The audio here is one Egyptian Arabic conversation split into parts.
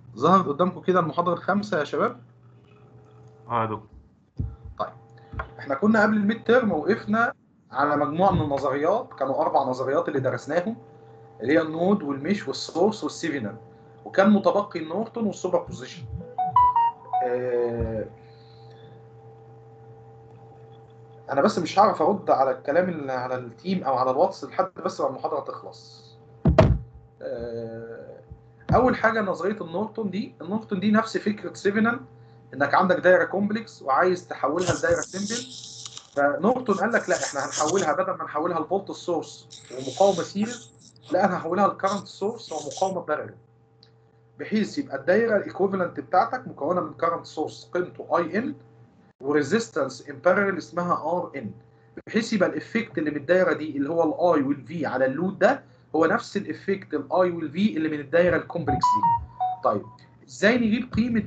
ظهرت قدامكم كده المحاضره الخامسه يا شباب اه يا دكتور احنا كنا قبل الميد تيرم وقفنا على مجموعه من النظريات كانوا اربع نظريات اللي درسناهم اللي هي النود والمش والسورس والسيفينال وكان متبقي النورتون والسوبر بوزيشن آه، انا بس مش هعرف ارد على الكلام اللي على التيم او على الواتس لحد بس ما المحاضره تخلص آه، اول حاجه نظريه النورتون دي النورتون دي نفس فكره سيفينال انك عندك دايره كومبلكس وعايز تحولها لدايره سيمبل فنورتون قال لك لا احنا هنحولها بدل ما نحولها لفولت سورس ومقاومه سيريز لا انا هحولها لكرنت سورس ومقاومه بارل بحيث يبقى الدايره الايكوفالنت بتاعتك مكونه من كرنت سورس قيمته اي ان وريزيستنس ان بارل اسمها ار ان بحيث يبقى الافكت اللي من الدايره دي اللي هو الاي والفي على اللود ده هو نفس الافكت الاي والفي اللي من الدايره الكومبلكس دي طيب ازاي نجيب قيمه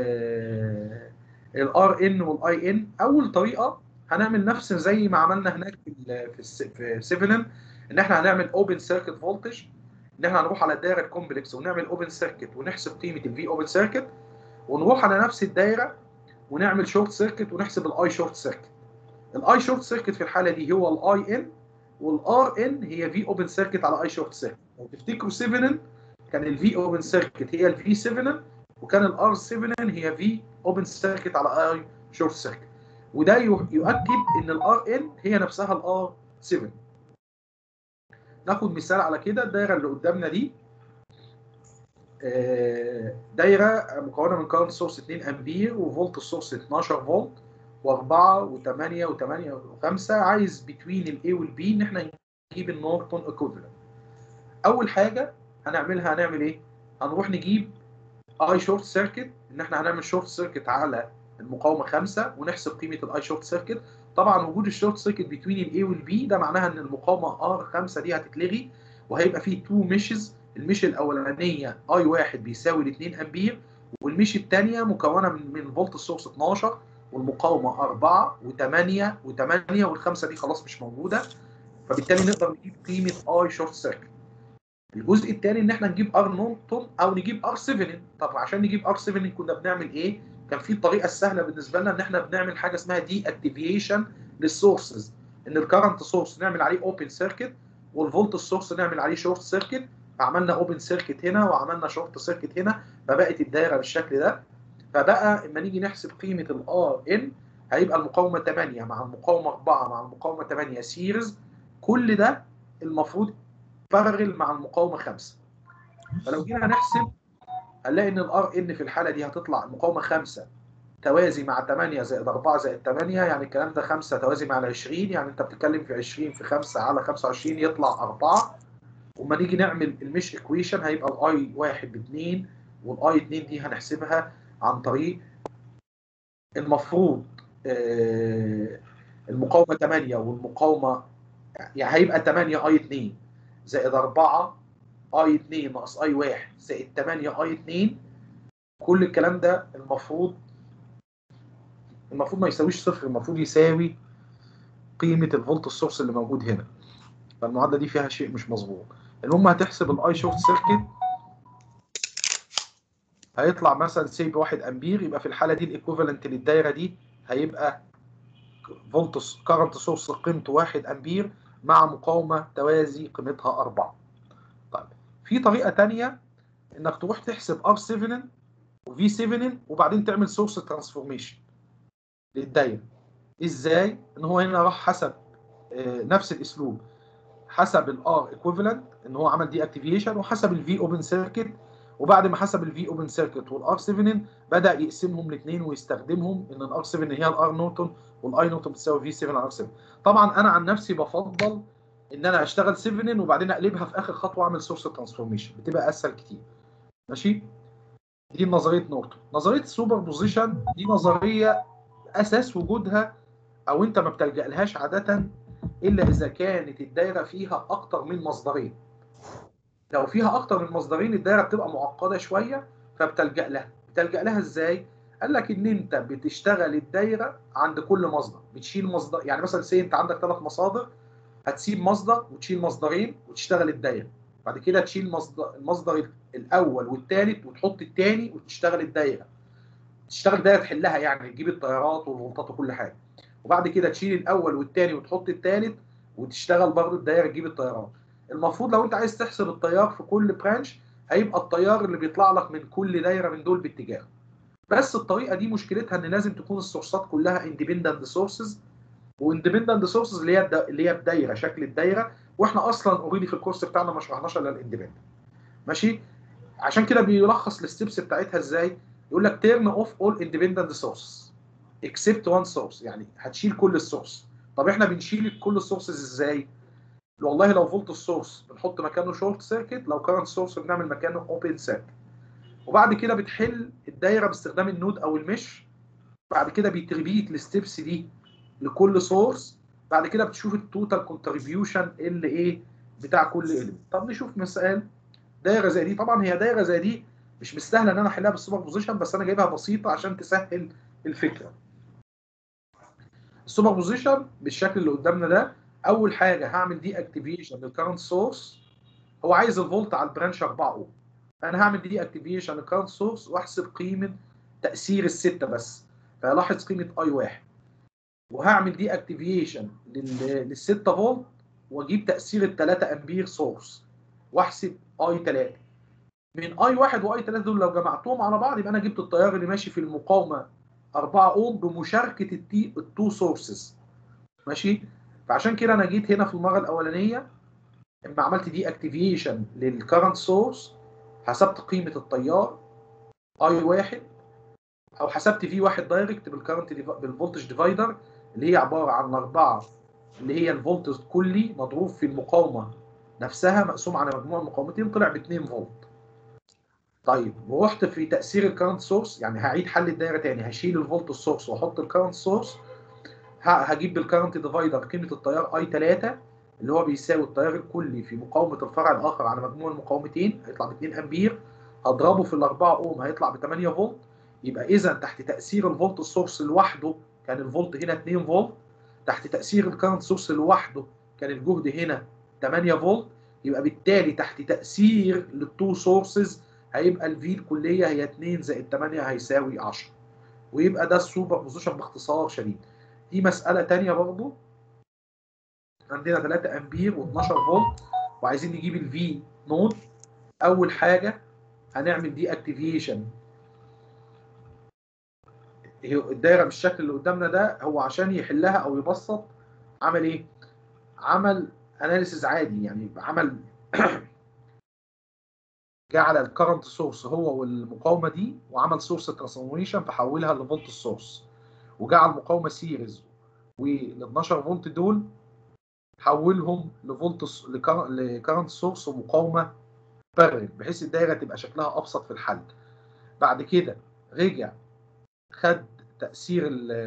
الار ان والاي ان اول طريقه هنعمل نفس زي ما عملنا هناك في ال- في الس- في سيفيلن ان احنا هنعمل اوبن سيركت فولتج ان احنا هنروح على الدايره الكومبلكس ونعمل اوبن سيركت ونحسب قيمه الفي اوبن سيركت ونروح على نفس الدايره ونعمل شورت سيركت ونحسب الاي شورت سيركت الاي شورت سيركت في الحاله دي هو الاي ان والار ان هي في اوبن سيركت على اي شورت سيركت لو تفتكروا سيفيلن كان الفي اوبن سيركت هي الفي سيفيلن وكان الار سيفيلن هي في اوبن سيركت على اي شورت سيركت وده يو- يؤكد ان الار ان هي نفسها الار 7 ناخد مثال على كده الدايره اللي قدامنا دي آه، دايره مكونه من كارنت سورس 2 امبير وفولت السورس 12 فولت و4 و8 و8 و5 عايز بتوين الاي والبي ان احنا نجيب النورتون ايكوفالنت اول حاجه هنعملها هنعمل ايه هنروح نجيب اي شورت سيركت ان احنا هنعمل شورت سيركت على المقاومه 5 ونحسب قيمه الاي شورت سيركت طبعا وجود الشورت سيركت بين الاي والبي ده معناها ان المقاومه ار 5 دي هتتلغي وهيبقى فيه تو ميشز المش الاولانيه اي 1 بيساوي 2 امبير والمش الثانيه مكونه من من فولت السورس 12 والمقاومه 4 و8 و8 والخمسه دي خلاص مش موجوده فبالتالي نقدر نجيب قيمه اي شورت سيركت الجزء الثاني ان احنا نجيب ار نورتون او نجيب ار 7 طب عشان نجيب ار 7 كنا بنعمل ايه؟ كان في الطريقه السهله بالنسبه لنا ان احنا بنعمل حاجه اسمها دي اكتيفيشن للسورسز ان الكرنت سورس نعمل عليه اوبن سيركت والفولت السورس نعمل عليه شورت سيركت فعملنا اوبن سيركت هنا وعملنا شورت سيركت هنا فبقت الدايره بالشكل ده فبقى اما نيجي نحسب قيمه الار ان هيبقى المقاومه 8 مع المقاومه 4 مع المقاومه 8 سيريز كل ده المفروض بارل مع المقاومه 5 فلو جينا نحسب هنلاقي ان الار ان في الحاله دي هتطلع المقاومه 5 توازي مع 8 زائد 4 زائد 8 يعني الكلام ده 5 توازي مع ال 20 يعني انت بتتكلم في 20 في 5 على 25 يطلع 4 وما نيجي نعمل المش ايكويشن هيبقى الاي 1 ب 2 والاي 2 دي هنحسبها عن طريق المفروض آه، المقاومه 8 والمقاومه يعني هيبقى 8 اي 2 زائد 4 اي 2 ناقص اي 1 زائد 8 اي 2 كل الكلام ده المفروض المفروض ما يساويش صفر المفروض يساوي قيمة الفولت السورس اللي موجود هنا فالمعادلة دي فيها شيء مش مظبوط المهم هتحسب الاي شورت سيركت هيطلع مثلا سي ب 1 امبير يبقى في الحالة دي الايكوفالنت للدايرة دي هيبقى فولت كارنت سورس قيمته 1 امبير مع مقاومة توازي قيمتها 4 طيب في طريقة تانية انك تروح تحسب ار 7 وفي 7 وبعدين تعمل سورس ترانسفورميشن للدايره ازاي ان هو هنا راح حسب آه، نفس الاسلوب حسب الار ايكوفالنت ان هو عمل دي اكتيفيشن وحسب الفي اوبن سيركت وبعد ما حسب الفي اوبن سيركت والار 7 بدا يقسمهم الاثنين ويستخدمهم ان الار 7 هي الار نورتون والاي نورتون بتساوي في 7 على ار 7 طبعا انا عن نفسي بفضل ان انا اشتغل 7 وبعدين اقلبها في اخر خطوه اعمل سورس ترانسفورميشن بتبقى اسهل كتير ماشي دي نظريه نورتون نظريه السوبر بوزيشن دي نظريه اساس وجودها او انت ما بتلجا لهاش عاده الا اذا كانت الدايره فيها اكتر من مصدرين لو فيها اكتر من مصدرين الدايره بتبقى معقده شويه فبتلجا لها بتلجا لها ازاي قال لك ان انت بتشتغل الدايره عند كل مصدر بتشيل مصدر يعني مثلا سي انت عندك ثلاث مصادر هتسيب مصدر وتشيل مصدرين وتشتغل الدايره بعد كده تشيل مصدر المصدر الاول والثالث وتحط الثاني وتشتغل الدايره تشتغل دايره تحلها يعني تجيب التيارات والفولتات وكل حاجه وبعد كده تشيل الاول والثاني وتحط الثالث وتشتغل برضه الدايره تجيب التيارات المفروض لو انت عايز تحسب التيار في كل برانش هيبقى التيار اللي بيطلع لك من كل دايره من دول باتجاه بس الطريقه دي مشكلتها ان لازم تكون السورسات كلها اندبندنت سورسز واندبندنت سورسز اللي هي الد- اللي هي بدايره شكل الدايره واحنا اصلا اوريدي في الكورس بتاعنا ما شرحناش الا الاندبندنت ماشي عشان كده بيلخص الستبس بتاعتها ازاي يقول لك تيرن اوف اول اندبندنت سورس اكسبت وان سورس يعني هتشيل كل السورس طب احنا بنشيل كل السورسز ازاي والله لو فولت السورس بنحط مكانه شورت سيركت لو كارنت سورس بنعمل مكانه اوبن سيركت وبعد كده بتحل الدايره باستخدام النود او المش بعد كده بيتربيت الستبس دي لكل سورس بعد كده بتشوف التوتال كونتريبيوشن اللي ايه بتاع كل اليمنت طب نشوف مثال دايره زي دي طبعا هي دايره زي دي مش مستاهله ان انا احلها بالسوبر بوزيشن بس انا جايبها بسيطه عشان تسهل الفكره السوبر بوزيشن بالشكل اللي قدامنا ده اول حاجه هعمل دي اكتيفيشن للكرنت سورس هو عايز الفولت على البرانش 4 اوم انا هعمل دي اكتيفيشن للكرنت سورس واحسب قيمه تاثير السته بس فلاحظ قيمه اي واحد وهعمل دي اكتيفيشن لل 6 فولت واجيب تاثير ال 3 امبير سورس واحسب اي 3 من اي 1 واي 3 دول لو جمعتهم على بعض يبقى انا جبت التيار اللي ماشي في المقاومه 4 اوم بمشاركه التي التو سورسز ماشي فعشان كده انا جيت هنا في المره الاولانيه اما عملت دي اكتيفيشن للكرنت سورس حسبت قيمه التيار اي 1 او حسبت في واحد دايركت بالكرنت بالفولتج ديفايدر اللي هي عباره عن اربعه اللي هي الفولت الكلي مضروب في المقاومه نفسها مقسوم على مجموع المقاومتين طلع ب 2 فولت. طيب ورحت في تاثير الكرنت سورس يعني هعيد حل الدايره تاني هشيل الفولت السورس واحط الكرنت سورس هجيب بالكرنت ديفايدر قيمه التيار اي 3 اللي هو بيساوي التيار الكلي في مقاومه الفرع الاخر على مجموع المقاومتين هيطلع ب 2 امبير هضربه في ال 4 اوم هيطلع ب 8 فولت يبقى اذا تحت تاثير الفولت السورس لوحده كان الفولت هنا 2 فولت تحت تاثير الكرنت سورس لوحده كان الجهد هنا 8 فولت يبقى بالتالي تحت تاثير للتو سورسز هيبقى الفي الكليه هي 2 زائد 8 هيساوي 10 ويبقى ده السوبر بوزيشن باختصار شديد دي مساله ثانيه برضو عندنا 3 امبير و12 فولت وعايزين نجيب الفي نود اول حاجه هنعمل دي اكتيفيشن الدايره بالشكل اللي قدامنا ده هو عشان يحلها او يبسط عمل ايه؟ عمل اناليسيز عادي يعني عمل جعل الكرنت سورس هو والمقاومه دي وعمل سورس ترانسفورميشن فحولها لفولت السورس وجعل مقاومه سيريز وال 12 فولت دول حولهم لفولت لكرنت سورس ومقاومه بارل بحيث الدايره تبقى شكلها ابسط في الحل بعد كده رجع خد تاثير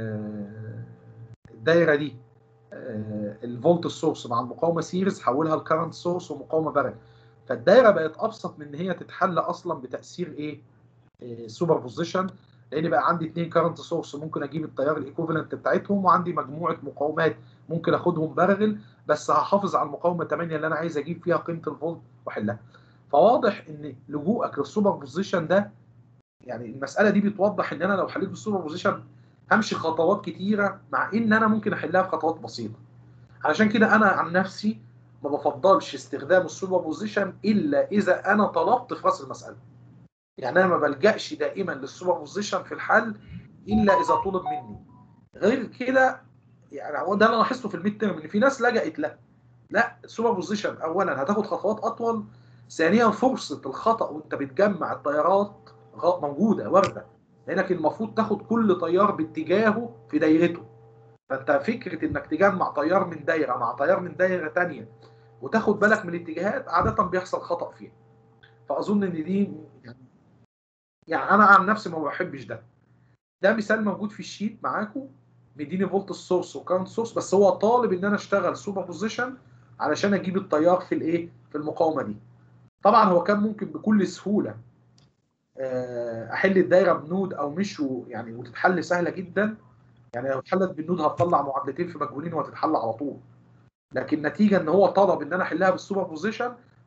الدايره دي الفولت السورس مع المقاومه سيريز حولها لكرنت سورس ومقاومه بارل فالدايره بقت ابسط من ان هي تتحل اصلا بتاثير ايه سوبر بوزيشن لان بقى عندي اثنين كرنت سورس ممكن اجيب التيار الايكوفالنت بتاعتهم وعندي مجموعه مقاومات ممكن اخدهم بارغل بس هحافظ على المقاومه 8 اللي انا عايز اجيب فيها قيمه الفولت واحلها فواضح ان لجوءك للسوبر بوزيشن ده يعني المساله دي بتوضح ان انا لو حليت بالسوبر بوزيشن همشي خطوات كتيره مع ان انا ممكن احلها بخطوات بسيطه علشان كده انا عن نفسي ما بفضلش استخدام السوبر بوزيشن الا اذا انا طلبت في راس المساله يعني انا ما بلجاش دائما للسوبر بوزيشن في الحل الا اذا طلب مني غير كده يعني هو ده اللي انا لاحظته في الميد تيرم ان في ناس لجأت له لا السوبر بوزيشن اولا هتاخد خطوات اطول ثانيا فرصه الخطا وانت بتجمع التيارات موجوده وارده لانك المفروض تاخد كل تيار باتجاهه في دايرته فانت فكره انك تجمع تيار من دايره مع تيار من دايره ثانيه وتاخد بالك من الاتجاهات عاده بيحصل خطا فيها فاظن ان دي يعني, يعني انا عن نفسي ما بحبش ده ده مثال موجود في الشيت معاكم مديني فولت السورس وكارنت سورس بس هو طالب ان انا اشتغل سوبر بوزيشن علشان اجيب التيار في الايه في المقاومه دي طبعا هو كان ممكن بكل سهوله احل الدايره بنود او مش يعني وتتحل سهله جدا يعني لو اتحلت بالنود هتطلع معادلتين في مجهولين وهتتحل على طول لكن نتيجه ان هو طلب ان انا احلها بالسوبر بوزيشن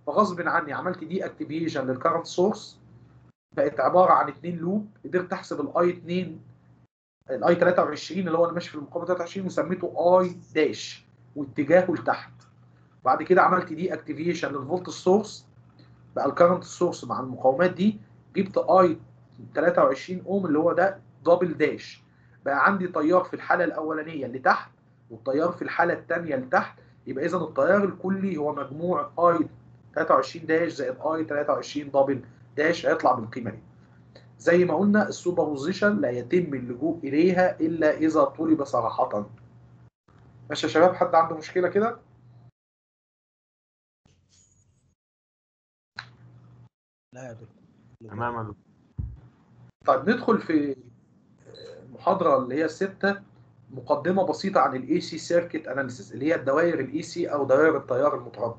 فغصب عني عملت دي اكتيفيشن للكرنت سورس بقت عباره عن اثنين لوب قدرت احسب الاي 2 الاي 23 اللي هو انا ماشي في المقاومه 23 وسميته اي داش واتجاهه لتحت بعد كده عملت دي اكتيفيشن للفولت سورس بقى الكرنت سورس مع المقاومات دي جبت اي 23 اوم اللي هو ده دبل داش بقى عندي تيار في الحاله الاولانيه اللي تحت والتيار في الحاله الثانيه لتحت يبقى اذا التيار الكلي هو مجموع اي 23 داش زائد اي 23 دبل داش هيطلع بالقيمه دي زي ما قلنا السوبر بوزيشن لا يتم اللجوء اليها الا اذا طلب صراحه ماشي يا شباب حد عنده مشكله كده لا يا دكتور تمام يا دكتور طيب ندخل في المحاضره اللي هي السته مقدمه بسيطه عن الاي سي سيركت اناليسيس اللي هي الدوائر الاي سي او دوائر التيار المتردد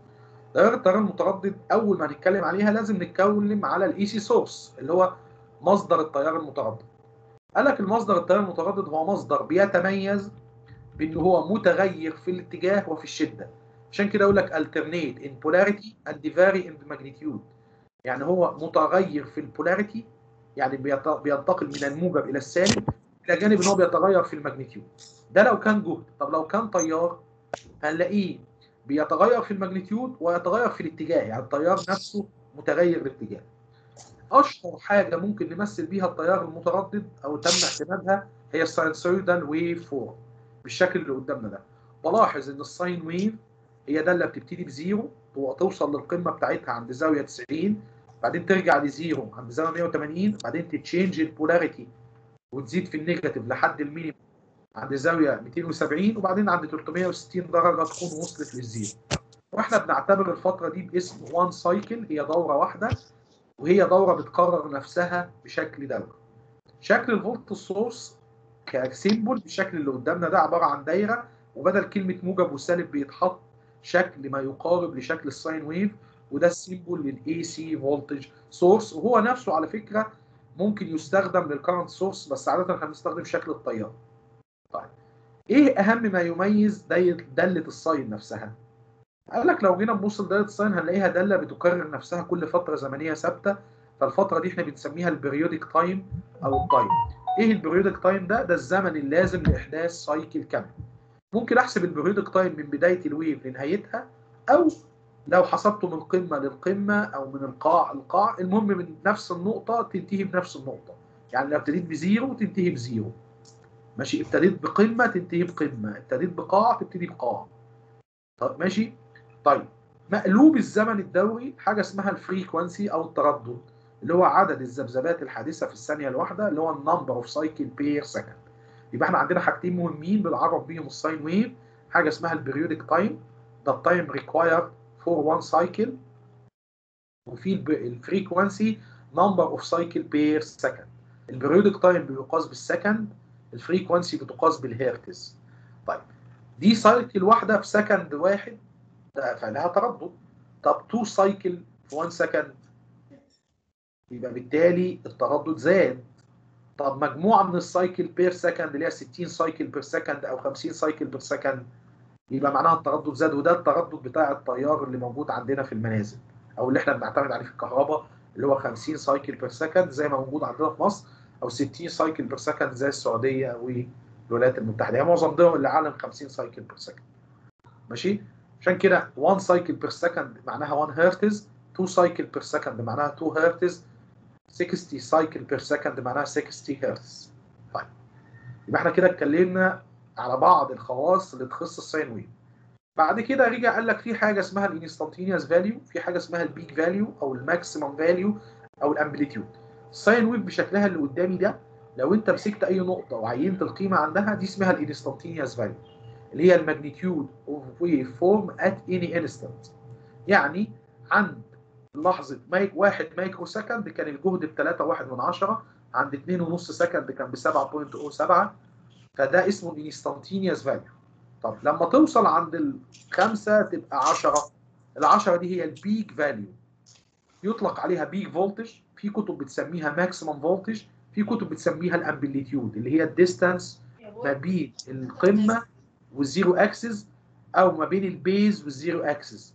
دوائر التيار المتردد اول ما نتكلم عليها لازم نتكلم على الاي سي سورس اللي هو مصدر التيار المتردد قال لك المصدر التيار المتردد هو مصدر بيتميز بان هو متغير في الاتجاه وفي الشده عشان كده اقول لك alternate in polarity and vary in magnitude يعني هو متغير في البولاريتي يعني بيت- بينتقل من الموجب الى السالب الى جانب ان هو بيتغير في الماجنتيود ده لو كان جهد طب لو كان تيار هنلاقيه بيتغير في الماجنتيود ويتغير في الاتجاه يعني التيار نفسه متغير الاتجاه اشهر حاجه ممكن نمثل بيها التيار المتردد او تم اعتمادها هي الساينسويدال ويف فورم بالشكل اللي قدامنا ده بلاحظ ان الساين ويف هي داله بتبتدي بزيرو وتوصل للقمه بتاعتها عند زاويه 90 بعدين ترجع لزيرو عند زاويه 180 بعدين تتشينج البولاريتي وتزيد في النيجاتيف لحد المينيمم عند زاويه 270 وبعدين عند 360 درجه تكون وصلت للزيرو واحنا بنعتبر الفتره دي باسم وان سايكل هي دوره واحده وهي دوره بتكرر نفسها بشكل دوري شكل الفولت سورس كسيمبل بالشكل اللي قدامنا ده عباره عن دايره وبدل كلمه موجب وسالب بيتحط شكل ما يقارب لشكل الساين ويف وده السيمبل للاي سي فولتج سورس وهو نفسه على فكره ممكن يستخدم للكرنت سورس بس عاده احنا بنستخدم شكل التيار. طيب ايه اهم ما يميز دايره داله الساين نفسها؟ قال لك لو جينا نبص لداله الساين هنلاقيها داله بتكرر نفسها كل فتره زمنيه ثابته فالفتره دي احنا بنسميها البريودك تايم او التايم. ايه البريودك تايم ده؟ ده الزمن اللازم لاحداث سايكل كامل. ممكن احسب البريودك تايم من بدايه الويف لنهايتها او لو حسبته من قمه للقمه او من القاع للقاع المهم من نفس النقطه تنتهي بنفس النقطه يعني لو ابتديت بزيرو تنتهي بزيرو ماشي ابتديت بقمه تنتهي بقمه ابتديت بقاع تبتدي بقاع طيب ماشي طيب مقلوب الزمن الدوري حاجه اسمها الفريكوانسي او التردد اللي هو عدد الذبذبات الحادثه في الثانيه الواحده اللي هو النمبر اوف سايكل بير سكند يبقى احنا عندنا حاجتين مهمين بنعرف بيهم الساين ويف حاجه اسمها البريودك تايم ده التايم ريكوايرد فور وان سايكل وفي الفريكوانسي نمبر اوف سايكل بير سكند البريودك تايم بيقاس بالسكند الفريكوانسي بتقاس بالهرتز طيب دي سايكل واحده في سكند واحد ده فعلها تردد طب تو سايكل في 1 سكند يبقى بالتالي التردد زاد طب مجموعه من السايكل بير سكند اللي هي 60 سايكل بير سكند او 50 سايكل بير سكند يبقى معناها التردد زاد وده التردد بتاع التيار اللي موجود عندنا في المنازل او اللي احنا بنعتمد عليه في الكهرباء اللي هو 50 سايكل بير سكند زي ما موجود عندنا في مصر او 60 سايكل بير سكند زي السعوديه والولايات المتحده يعني معظم دول العالم 50 سايكل بير سكند ماشي عشان كده 1 سايكل بير سكند معناها 1 هرتز 2 سايكل بير سكند معناها 2 هرتز 60 سايكل بير سكند معناها 60 هرتز طيب يبقى احنا كده اتكلمنا على بعض الخواص اللي تخص الساين ويف بعد كده رجع قال لك في حاجه اسمها الانستانتينيوس فاليو في حاجه اسمها البيك فاليو او الماكسيمم فاليو او الامبليتيود الساين ويف بشكلها اللي قدامي ده لو انت مسكت اي نقطه وعينت القيمه عندها دي اسمها الانستانتينيوس فاليو اللي هي الماجنتيود اوف ويف فورم ات اني انستنت يعني عند لحظه مايك 1 مايكرو سكند كان الجهد ب 3.1 من 10 عند 2.5 سكند كان ب 7.07 فده اسمه الانستانتينيوس فاليو طب لما توصل عند الخمسه تبقى 10 ال 10 دي هي البيك فاليو يطلق عليها بيك فولتج في كتب بتسميها ماكسيمم فولتج في كتب بتسميها الامبليتيود اللي هي الديستانس ما بين القمه والزيرو اكسس او ما بين البيز والزيرو اكسس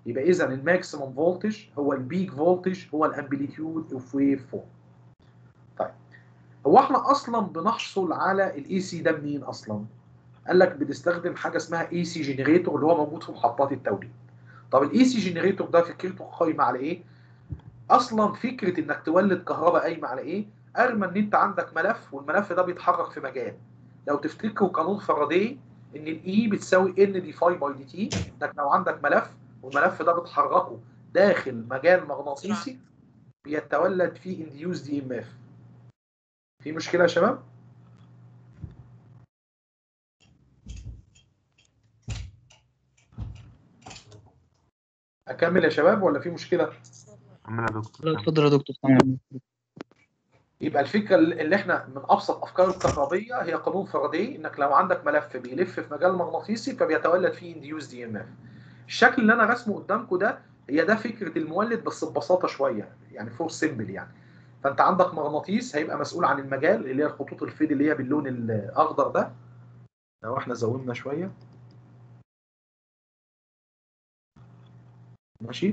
يبقى اذا الماكسيمم فولتج هو البيك فولتج هو الامبليتيود اوف ويف فورم طيب هو احنا اصلا بنحصل على الاي سي ده منين اصلا قال لك بنستخدم حاجه اسمها اي سي جنريتور اللي هو موجود في محطات التوليد طب الاي سي جنريتور ده فكرته قايمه على ايه اصلا فكره انك تولد كهرباء قايمه على ايه ارمى ان انت عندك ملف والملف ده بيتحرك في مجال لو تفتكروا قانون فاراداي ان الاي بتساوي ان دي فاي باي دي تي انك لو عندك ملف والملف ده بتحركه داخل مجال مغناطيسي بيتولد فيه انديوز دي ام اف في مشكله يا شباب اكمل يا شباب ولا في مشكله كمل يا دكتور لا كمل. اتفضل يا دكتور تمام يبقى الفكره اللي احنا من ابسط افكار الكهربيه هي قانون فاراداي انك لو عندك ملف بيلف في مجال مغناطيسي فبيتولد فيه انديوز دي ام اف الشكل اللي انا رسمه قدامكم ده هي ده فكره المولد بس ببساطه شويه يعني فور سيمبل يعني فانت عندك مغناطيس هيبقى مسؤول عن المجال اللي هي الخطوط الفيد اللي هي باللون الاخضر ده لو احنا زودنا شويه ماشي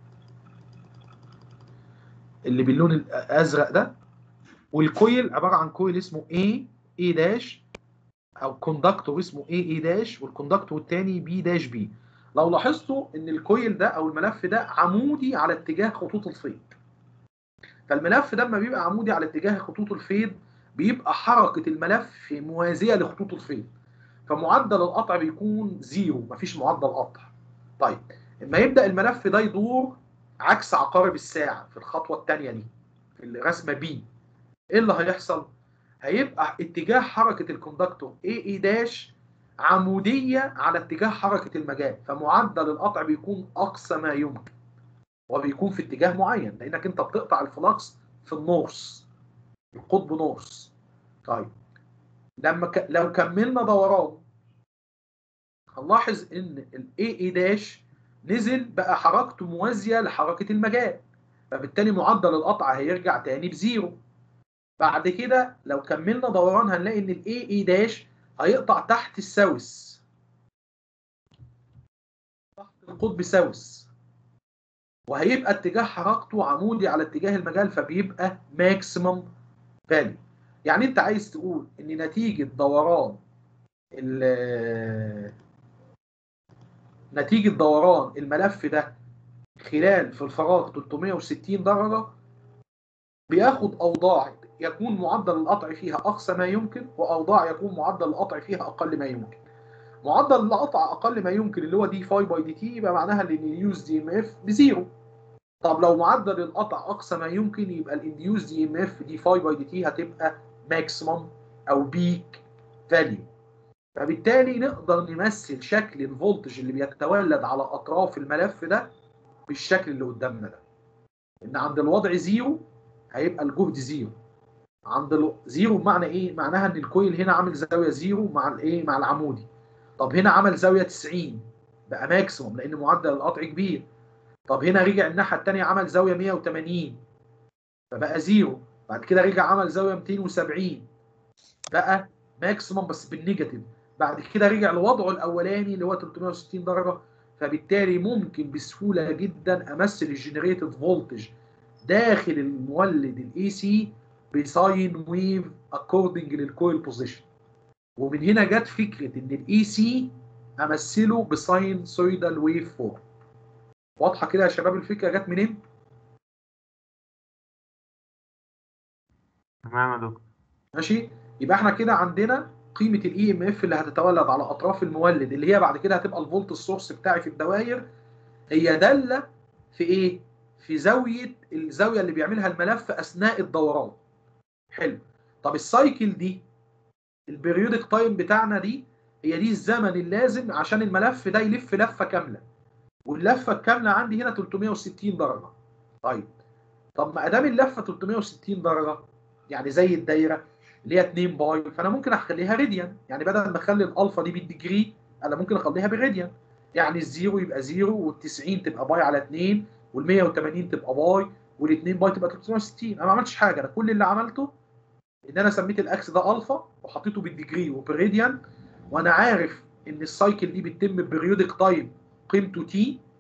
اللي باللون الازرق ده والكويل عباره عن كويل اسمه A A داش او كوندكتور اسمه A A داش والكوندكتور الثاني B داش B لو لاحظتوا ان الكويل ده او الملف ده عمودي على اتجاه خطوط الفيض فالملف ده لما بيبقى عمودي على اتجاه خطوط الفيض بيبقى حركه الملف موازيه لخطوط الفيض فمعدل القطع بيكون زيرو مفيش معدل قطع طيب لما يبدا الملف ده يدور عكس عقارب الساعه في الخطوه الثانيه دي في الرسمه بي ايه اللي هيحصل؟ هيبقى اتجاه حركه الكوندكتور اي اي داش عموديه على اتجاه حركه المجال فمعدل القطع بيكون اقصى ما يمكن وبيكون في اتجاه معين لانك انت بتقطع الفلكس في النورس القطب نورس طيب لما ك... لو كملنا دوران هنلاحظ ان الاي اي داش نزل بقى حركته موازيه لحركه المجال فبالتالي معدل القطع هيرجع تاني بزيرو بعد كده لو كملنا دوران هنلاقي ان الاي اي داش هيقطع تحت السوس تحت القطب سوس وهيبقى اتجاه حركته عمودي على اتجاه المجال فبيبقى ماكسيمم فاليو يعني انت عايز تقول ان نتيجه دوران ال- نتيجه دوران الملف ده خلال في الفراغ 360 درجه بياخد اوضاع يكون معدل القطع فيها اقصى ما يمكن واوضاع يكون معدل القطع فيها اقل ما يمكن معدل القطع اقل ما يمكن اللي هو دي فاي باي دي تي يبقى معناها ان اليوز دي ام اف بزيرو طب لو معدل القطع اقصى ما يمكن يبقى الانديوز دي ام اف دي فاي باي دي تي هتبقى ماكسيمم او بيك فاليو فبالتالي نقدر نمثل شكل الفولتج اللي بيتولد على اطراف الملف ده بالشكل اللي قدامنا ده ان عند الوضع زيرو هيبقى الجهد زيرو عند ال- زيرو بمعنى ايه معناها ان الكويل هنا عامل زاويه زيرو مع الايه مع العمودي طب هنا عمل زاويه 90 بقى ماكسيموم لان معدل القطع كبير طب هنا رجع الناحيه الثانيه عمل زاويه 180 فبقى زيرو بعد كده رجع عمل زاويه 270 بقى ماكسيموم بس بالنيجاتيف بعد كده رجع لوضعه الاولاني اللي هو 360 درجه فبالتالي ممكن بسهوله جدا امثل الجنريتد فولتج داخل المولد الاي سي بساين ويف اكوردنج للكويل بوزيشن ومن هنا جت فكره ان الاي سي امثله بساين سويدال ويف فورم واضحه كده يا شباب الفكره جت منين؟ تمام يا دكتور ماشي يبقى احنا كده عندنا قيمه الاي ام اف اللي هتتولد على اطراف المولد اللي هي بعد كده هتبقى الفولت السورس بتاعي في الدوائر هي داله في ايه؟ في زاويه الزاويه اللي بيعملها الملف اثناء الدوران. حلو. طب السايكل دي البريودك تايم بتاعنا دي هي دي الزمن اللازم عشان الملف ده يلف لفه كامله. واللفه الكامله عندي هنا 360 درجه. طيب طب ما ادام اللفه 360 درجه يعني زي الدايره اللي هي 2 باي فانا ممكن اخليها راديان يعني بدل ما اخلي الالفا دي بالديجري انا ممكن اخليها بالراديان يعني الزيرو يبقى زيرو وال90 تبقى باي على 2 وال180 تبقى باي وال2 باي تبقى 360 انا ما عملتش حاجه انا كل اللي عملته ان انا سميت الاكس ده الفا وحطيته بالديجري وبالراديان وانا عارف ان السايكل دي بتتم ببريودك تايم قيمته تي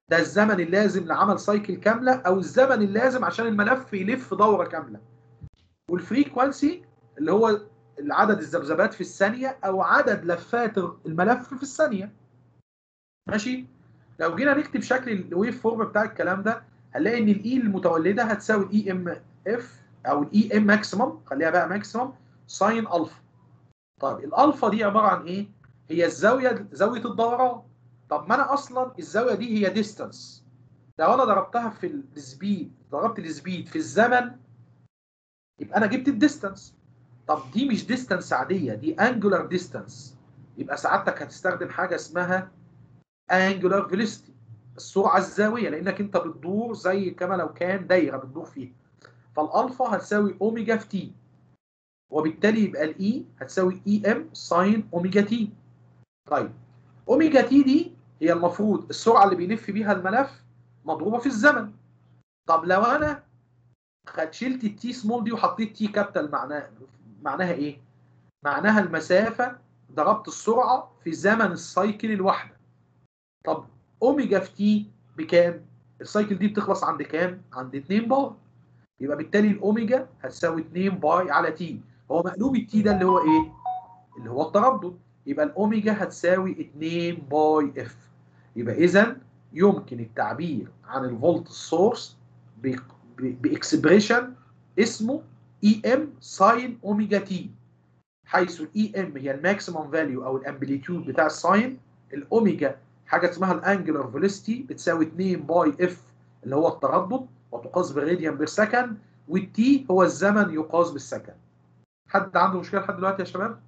ده الزمن اللازم لعمل سايكل كامله او الزمن اللازم عشان الملف يلف دوره كامله والفريكوانسي اللي هو عدد الذبذبات في الثانيه او عدد لفات الملف في الثانيه ماشي لو جينا نكتب شكل الويف فورم بتاع الكلام ده هنلاقي ان الاي المتولده هتساوي الاي ام اف او الاي ام ماكسيمم خليها بقى ماكسيمم ساين الفا طيب الالفا دي عباره عن ايه هي الزاويه زاويه الدوران طب ما انا اصلا الزاويه دي هي ديستانس لو انا ضربتها في السبيد ضربت السبيد في الزمن يبقى انا جبت الديستانس طب دي مش ديستانس عاديه دي انجولار ديستانس يبقى سعادتك هتستخدم حاجه اسمها انجولار فيلوسيتي السرعه الزاويه لانك انت بتدور زي كما لو كان دايره بتدور فيها فالالفا هتساوي اوميجا في تي وبالتالي يبقى الاي هتساوي اي ام ساين اوميجا تي طيب اوميجا تي دي هي المفروض السرعه اللي بيلف بيها الملف مضروبه في الزمن طب لو انا خد شلت التي سمول دي وحطيت تي كابيتال معناها معناها ايه معناها المسافه ضربت السرعه في زمن السايكل الواحده طب اوميجا في تي بكام السايكل دي بتخلص عند كام عند 2 بار يبقى بالتالي الاوميجا هتساوي 2 باي على تي هو مقلوب التي ده اللي هو ايه اللي هو التردد يبقى الاوميجا هتساوي 2 باي اف يبقى اذا يمكن التعبير عن الفولت السورس باكسبريشن اسمه اي ام ساين اوميجا تي حيث الاي ام هي الماكسيمم فاليو او الامبليتيود بتاع الساين الاوميجا حاجه اسمها الانجلر فيلوسيتي بتساوي 2 باي اف اللي هو التردد وتقاس بالراديان بير سكند والتي هو الزمن يقاس بالسكند حد عنده مشكله لحد دلوقتي يا شباب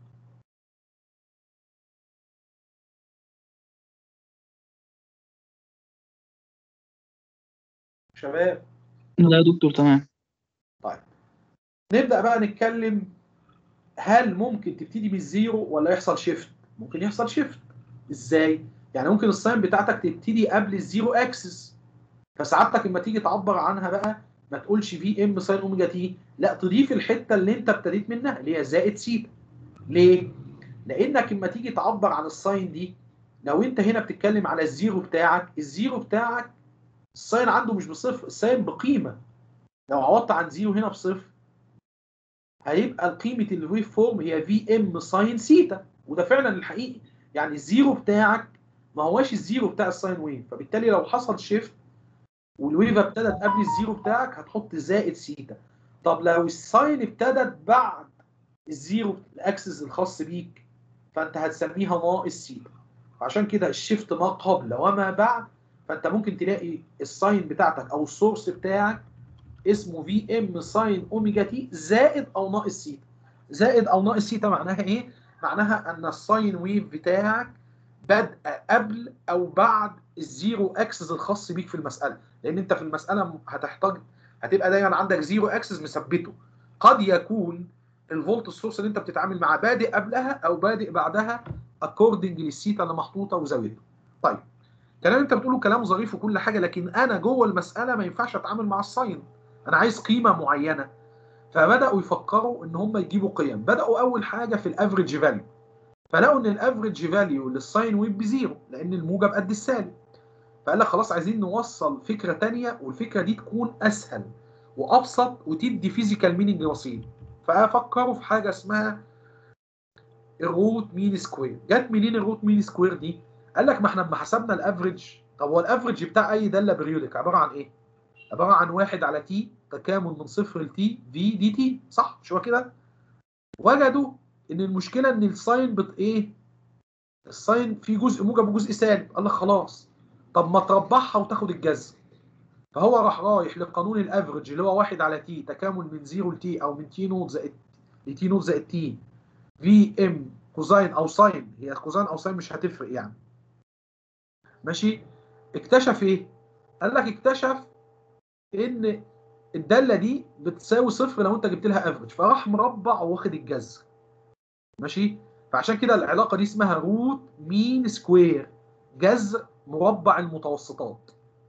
شباب لا يا دكتور تمام طيب نبدا بقى نتكلم هل ممكن تبتدي بالزيرو ولا يحصل شيفت ممكن يحصل شيفت ازاي يعني ممكن الساين بتاعتك تبتدي قبل الزيرو اكسس فسعادتك لما تيجي تعبر عنها بقى ما تقولش في ام ساين اوميجا تي لا تضيف الحته اللي انت ابتديت منها اللي هي زائد سيتا ليه لانك لما تيجي تعبر عن الساين دي لو انت هنا بتتكلم على الزيرو بتاعك الزيرو بتاعك الساين عنده مش بصفر الساين بقيمه لو عوضت عن زيرو هنا بصفر هيبقى قيمه الويف فورم هي في ام ساين سيتا وده فعلا الحقيقي يعني الزيرو بتاعك ما هواش الزيرو بتاع الساين ويف فبالتالي لو حصل شيفت والويف ابتدت قبل الزيرو بتاعك هتحط زائد سيتا طب لو الساين ابتدت بعد الزيرو الاكسس الخاص بيك فانت هتسميها ناقص سيتا عشان كده الشيفت ما قبل وما بعد فانت ممكن تلاقي الساين بتاعتك او السورس بتاعك اسمه في ام ساين اوميجا تي زائد او ناقص سيتا زائد او ناقص سيتا معناها ايه معناها ان الساين ويف بتاعك بدأ قبل او بعد الزيرو اكسس الخاص بيك في المساله لان انت في المساله هتحتاج هتبقى دايما عندك زيرو اكسس مثبته قد يكون الفولت السورس اللي انت بتتعامل معاه بادئ قبلها او بادئ بعدها اكوردنج للسيتا اللي محطوطه وزاويته طيب كلام انت بتقوله كلام ظريف وكل حاجه لكن انا جوه المساله ما ينفعش اتعامل مع الساين انا عايز قيمه معينه فبداوا يفكروا ان هم يجيبوا قيم بداوا اول حاجه في الافريج فاليو فلقوا ان الافريج فاليو للساين ويف بزيرو لان الموجب قد السالب فقال لك خلاص عايزين نوصل فكره ثانيه والفكره دي تكون اسهل وابسط وتدي فيزيكال مينينج بسيط ففكروا في حاجه اسمها الروت مين سكوير جت منين الروت مين سكوير دي قال لك ما احنا لما حسبنا الافريج طب هو الافريج بتاع اي داله بريودك عباره عن ايه عباره عن واحد على تي تكامل من صفر لتي في دي تي صح مش هو كده وجدوا ان المشكله ان الساين بت ايه الساين في جزء موجب وجزء سالب قال لك خلاص طب ما تربعها وتاخد الجذر فهو راح رايح لقانون الافريج اللي هو واحد على تي تكامل من 0 لتي او من تي نوت زائد لتي نوت زائد تي في ام كوزاين او ساين هي كوزاين او ساين مش هتفرق يعني ماشي اكتشف ايه قال لك اكتشف ان الداله دي بتساوي صفر لو انت جبت لها افريج فراح مربع واخد الجذر ماشي فعشان كده العلاقه دي اسمها روت مين سكوير جذر مربع المتوسطات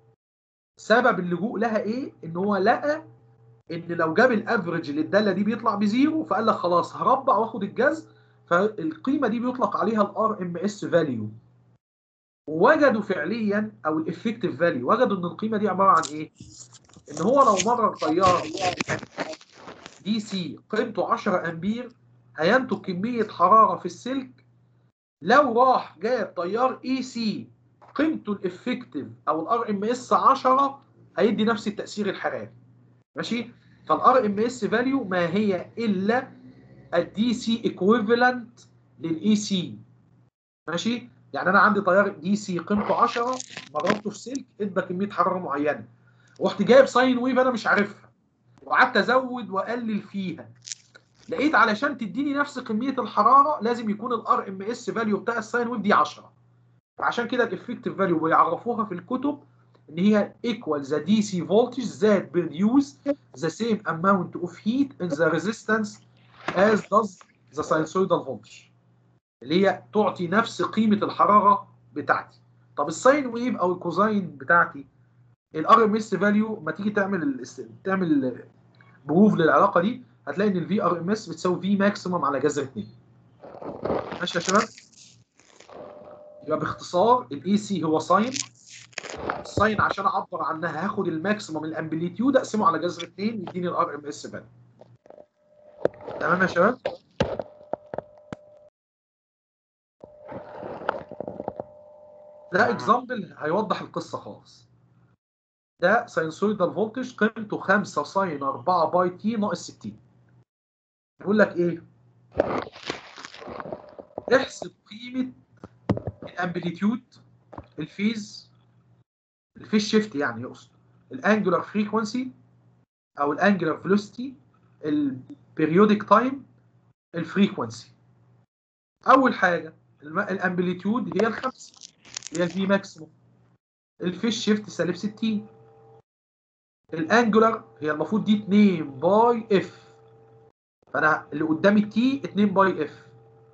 سبب اللجوء لها ايه ان هو لقى ان لو جاب الافريج للداله دي بيطلع بزيرو فقال لك خلاص هربع واخد الجذر فالقيمه دي بيطلق عليها الار ام اس فاليو ووجدوا فعليا او الافكتيف فاليو وجدوا ان القيمه دي عباره عن ايه؟ ان هو لو مرر تيار دي سي قيمته 10 امبير هينتج كميه حراره في السلك لو راح جاب تيار اي سي قيمته الافكتيف او الار ام اس 10 هيدي نفس التاثير الحراري ماشي فالار ام اس فاليو ما هي الا الدي سي ايكويفالنت للاي سي ماشي يعني انا عندي تيار دي سي قيمته 10 مررته في سلك ادى كميه حراره معينه رحت جايب ساين ويف انا مش عارفها وقعدت ازود واقلل فيها لقيت علشان تديني نفس كميه الحراره لازم يكون الار ام اس فاليو بتاع الساين ويف دي 10 فعشان كده الافكتيف فاليو بيعرفوها في الكتب ان هي equal the DC voltage that produce the same amount of heat in the resistance as does the sinusoidal voltage اللي هي تعطي نفس قيمه الحراره بتاعتي طب الساين ويف او الكوزاين بتاعتي الار ام اس فاليو ما تيجي تعمل ال تعمل بروف للعلاقه دي هتلاقي ان الفي ار ام اس بتساوي في ماكسيمم على جذر 2 ماشي يا شباب يبقى باختصار الاي سي هو ساين الساين عشان اعبر عنها هاخد الماكسيمم الامبليتيود اقسمه على جذر 2 يديني الار ام اس فاليو تمام يا شباب ده اكزامبل هيوضح القصه خالص ده ساينسويدال فولتج قيمته 5 ساين 4 باي تي ناقص 60 يقول لك ايه احسب قيمه الامبليتيود الفيز الفيز شيفت يعني يقصد الانجولار فريكونسي او الانجولار فيلوسيتي البيريودك تايم الفريكونسي اول حاجه الامبليتيود هي الخمسه هي الفي ماكسيموم الفيش شيفت سالب 60 الانجولار هي المفروض دي 2 باي اف فانا اللي قدامي تي 2 باي اف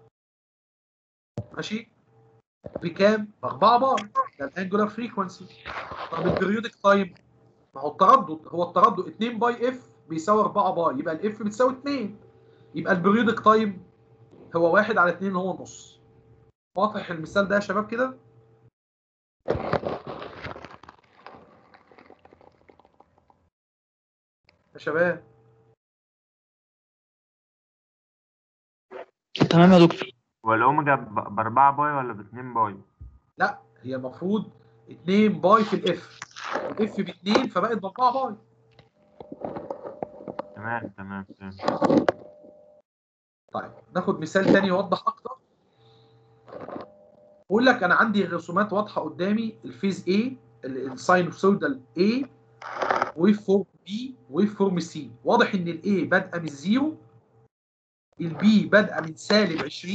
ماشي بكام؟ ب 4 بار ده الانجولار فريكونسي طب البريودك تايم ما هو التردد هو التردد 2 باي اف بيساوي 4 باي يبقى الاف بتساوي 2 يبقى البريودك تايم هو 1 على 2 هو نص واضح المثال ده يا شباب كده؟ يا شباب تمام يا دكتور والاوميجا ب 4 باي ولا ب 2 باي؟ لا هي المفروض 2 باي في الاف الاف ب 2 فبقت ب 4 باي تمام تمام تمام طيب ناخد مثال تاني يوضح اكتر بقول لك انا عندي رسومات واضحه قدامي الفيز A الساينوسويدال A ويف فورم B ويف فورم C واضح ان الاي بادئه من الزيرو البي بادئه من سالب 20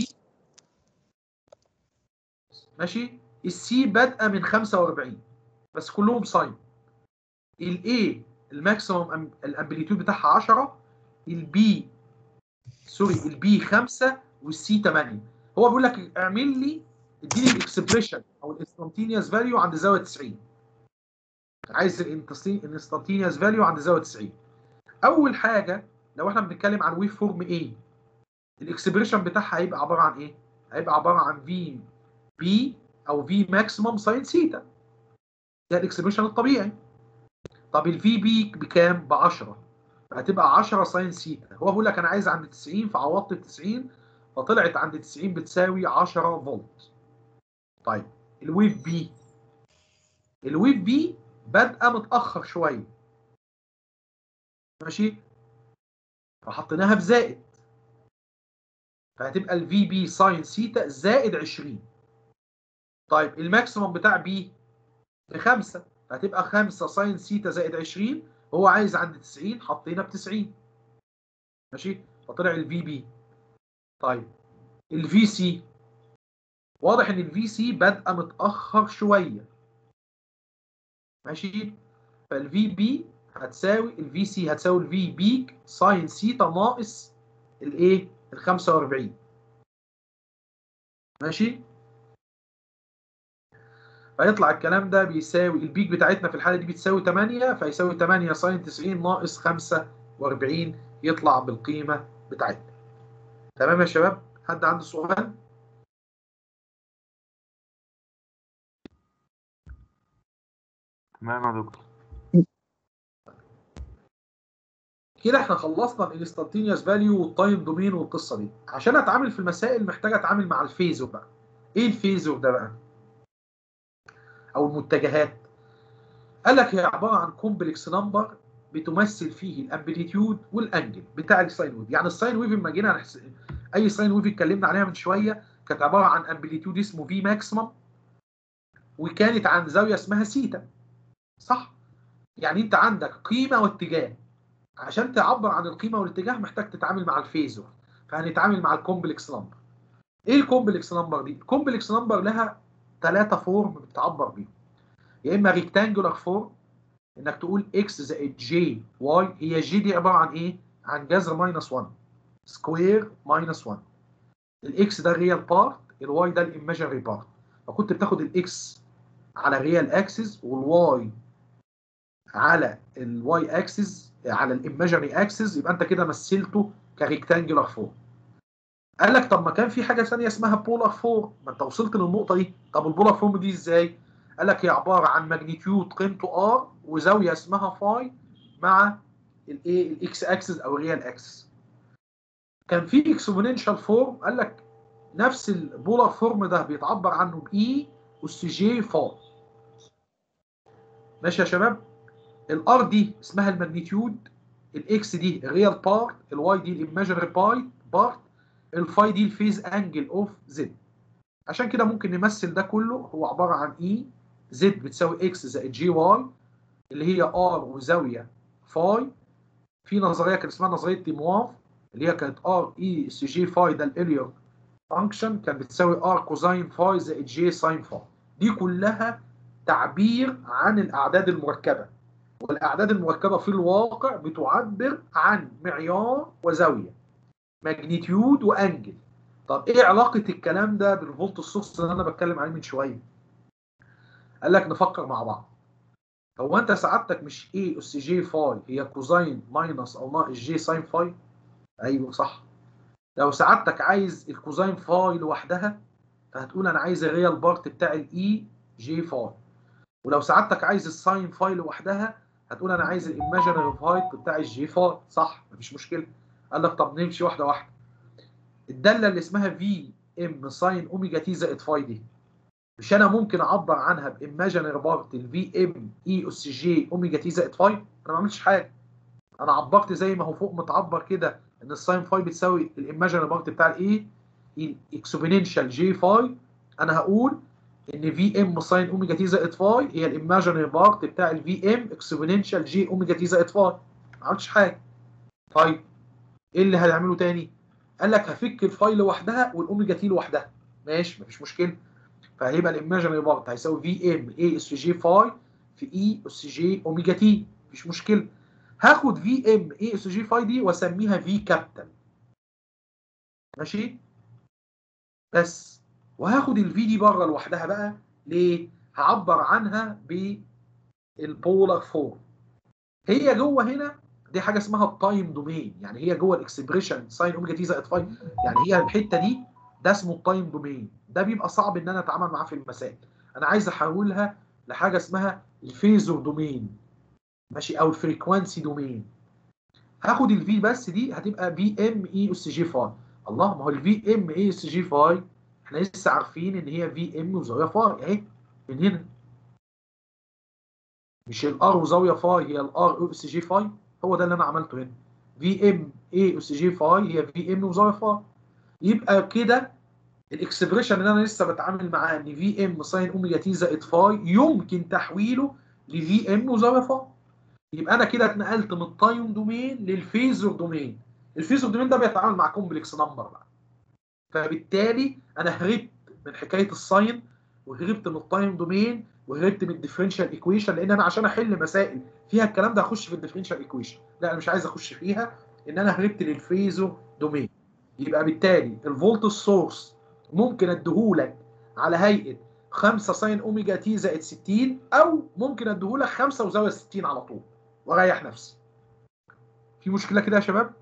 ماشي السي بادئه من 45 بس كلهم ساين الاي الماكسيموم الامبليتيود بتاعها 10 البي سوري البي 5 والسي 8 هو بيقول لك اعمل لي اديني الاكسبريشن او الانستنتينيوس فاليو عند زاويه 90 عايز الانستنتينيوس فاليو عند زاويه 90 اول حاجه لو احنا بنتكلم عن ويف فورم ايه الاكسبريشن بتاعها هيبقى عباره عن ايه هيبقى عباره عن في بي او في ماكسيمم ساين سيتا ده الاكسبريشن الطبيعي طب الفي بي بكام ب 10 هتبقى 10 ساين سيتا هو بيقول لك انا عايز عند 90 فعوضت ال 90 فطلعت عند 90 بتساوي 10 فولت طيب الويف بي الويف بي بادئه متاخر شويه ماشي فحطيناها بزائد فهتبقى الفي بي ساين سيتا زائد 20 طيب الماكسيمم بتاع بي بخمسة هتبقى 5 ساين سيتا زائد 20 هو عايز عند 90 حطينا ب 90 ماشي فطلع الفي بي طيب الفي سي واضح ان الفي سي بادئه متاخر شويه ماشي فالفي بي هتساوي الفي سي هتساوي الفي بيك ساين سيتا ناقص الايه ال 45 ماشي فيطلع الكلام ده بيساوي البيك بتاعتنا في الحاله دي بتساوي 8 فيساوي 8 ساين 90 ناقص 45 يطلع بالقيمه بتاعتنا تمام يا شباب حد عنده سؤال تمام يا دكتور كده احنا خلصنا الانستنتينيوس فاليو والتايم دومين والقصه دي عشان اتعامل في المسائل محتاج اتعامل مع الفيزور بقى ايه الفيزور ده بقى او المتجهات قال لك هي عباره عن كومبلكس نمبر بتمثل فيه الامبليتيود والانجل بتاع الساين ويف يعني الساين ويف لما جينا نحس... اي ساين ويف اتكلمنا عليها من شويه كانت عباره عن امبليتيود اسمه في ماكسيمم وكانت عن زاويه اسمها سيتا صح يعني انت عندك قيمه واتجاه عشان تعبر عن القيمه والاتجاه محتاج تتعامل مع الفيزور فهنتعامل مع الكومبلكس نمبر ايه الكومبلكس نمبر دي الكومبلكس نمبر لها ثلاثه فورم بتعبر بيهم يا اما ريكتانجولار فورم انك تقول اكس زائد جي واي هي جي دي عباره عن ايه عن جذر ماينس 1 سكوير ماينس 1 الاكس ده الريال بارت الواي ده الايماجينري بارت فكنت بتاخد الاكس على الريال اكسس والواي على الواي اكسس على الايماجينري اكسس يبقى انت كده مثلته كريكتانجولار فورم قال لك طب ما كان في حاجه ثانيه اسمها بولار فورم ما انت وصلت للنقطه دي طب البولار فورم دي ازاي قال لك هي عباره عن ماجنتيود قيمته ار وزاويه اسمها فاي مع الايه الاكس اكسس او الريال اكسس كان في اكسبوننشال فورم قال لك نفس البولار فورم ده بيتعبر عنه باي اس جي فاي ماشي يا شباب الار دي اسمها الماجنتيود الاكس دي الريال بارت الواي دي الايماجينري باي بارت الفاي دي الفيز انجل اوف زد عشان كده ممكن نمثل ده كله هو عباره عن اي زد بتساوي اكس زائد جي واي اللي هي ار وزاويه فاي في نظريه كان اسمها نظريه ديمواف اللي هي كانت ار اي اس جي فاي ده الاليور فانكشن كانت بتساوي ار كوزاين فاي زائد جي ساين فاي دي كلها تعبير عن الاعداد المركبه والاعداد المركبه في الواقع بتعبر عن معيار وزاويه ماجنتيود وانجل طب ايه علاقه الكلام ده بالفولت السورس اللي انا بتكلم عليه من شويه قال لك نفكر مع بعض هو انت سعادتك مش ايه اس جي فاي هي كوزاين ماينس او ناقص جي ساين فاي ايوه صح لو سعادتك عايز الكوزاين فاي لوحدها فهتقول انا عايز الريال بارت بتاع الاي جي فاي ولو سعادتك عايز الساين فاي لوحدها هتقول انا عايز الايماجينري فاي بتاع الجي فاي صح مفيش مشكله قال لك طب نمشي واحده واحده الداله اللي اسمها في ام ساين اوميجا تي زائد فاي دي مش انا ممكن اعبر عنها بايماجينري بارت الفي ام اي اس جي اوميجا تي زائد فاي انا ما عملتش حاجه انا عبرت زي ما هو فوق متعبر كده ان الساين فاي بتساوي الايماجينري بارت بتاع الايه الاكسبوننشال جي فاي انا هقول ان في ام ساين اوميجا تي زائد فاي هي الايماجينري بارت بتاع الفي ام اكسبوننشال جي اوميجا تي زائد فاي ما عملتش حاجه طيب ايه اللي هنعمله تاني قال لك هفك الفاي لوحدها والاوميجا تي لوحدها ماشي مفيش مشكله فهيبقى الايماجينري بارت هيساوي في ام اي اس جي فاي في اي اس جي اوميجا تي مفيش مشكله هاخد في ام اي اس جي فاي دي واسميها في كابيتال ماشي بس وهاخد الفي دي بره لوحدها بقى ليه هعبر عنها بالبولار فورم هي جوه هنا دي حاجه اسمها التايم دومين يعني هي جوه الاكسبريشن ساين اوميجا تي زائد فاي يعني هي الحته دي ده اسمه التايم دومين ده بيبقى صعب ان انا اتعامل معاه في المسائل انا عايز احولها لحاجه اسمها الفيزور دومين ماشي او الفريكوانسي دومين هاخد الفي بس دي هتبقى في ام اي اس جي فاي الله ما هو الفي ام اي اس جي فاي احنا لسه عارفين ان هي في ام وزاويه فاي اهي من هنا مش الار وزاويه فاي هي الار اس جي فاي هو ده اللي انا عملته هنا في ام اي اس جي فاي هي في ام وزاويه فاي يبقى كده الاكسبريشن اللي انا لسه بتعامل معاه ان في ام ساين اوميجا تي زائد فاي يمكن تحويله لفي ام وزاويه فاي يبقى انا كده اتنقلت من التايم دومين للفيزور دومين الفيزور دومين ده بيتعامل مع كومبلكس نمبر بقى فبالتالي انا هربت من حكايه الساين وهربت من التايم دومين وهربت من الديفرنشال ايكويشن لان انا عشان احل مسائل فيها الكلام ده هخش في الديفرنشال ايكويشن لا انا مش عايز اخش فيها ان انا هربت للفيزور دومين يبقى بالتالي الفولت السورس ممكن اديهولك على هيئه 5 ساين اوميجا تي زائد 60 او ممكن اديهولك 5 وزاويه 60 على طول واريح نفسي. في مشكله كده يا شباب؟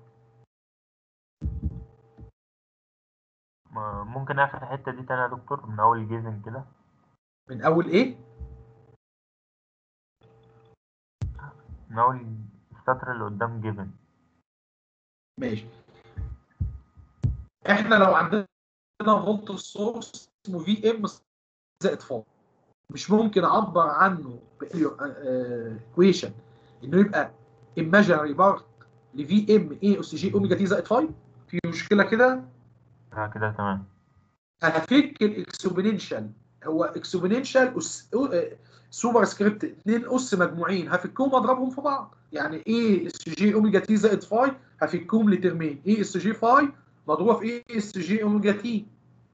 ما- ممكن اخر الحته دي تاني يا دكتور من اول الجيزن كده من اول ايه؟ نقول السطر اللي قدام جيفن ماشي احنا لو عندنا فولت السورس اسمه في ام زائد فاي مش ممكن اعبر عنه بايكويشن انه يبقى imaginary بارت لفي ام اي اس جي اوميجا تي زائد فاي في مشكله كده اه كده تمام هفك الاكسبوننشال هو اكسبوننشال أس... آه، سوبر سكريبت اثنين اس مجموعين هفكهم واضربهم في بعض يعني ايه اس جي اوميجا تي زائد فاي هفكهم لترمين ايه اس جي فاي مضروبه في ايه اس جي اوميجا تي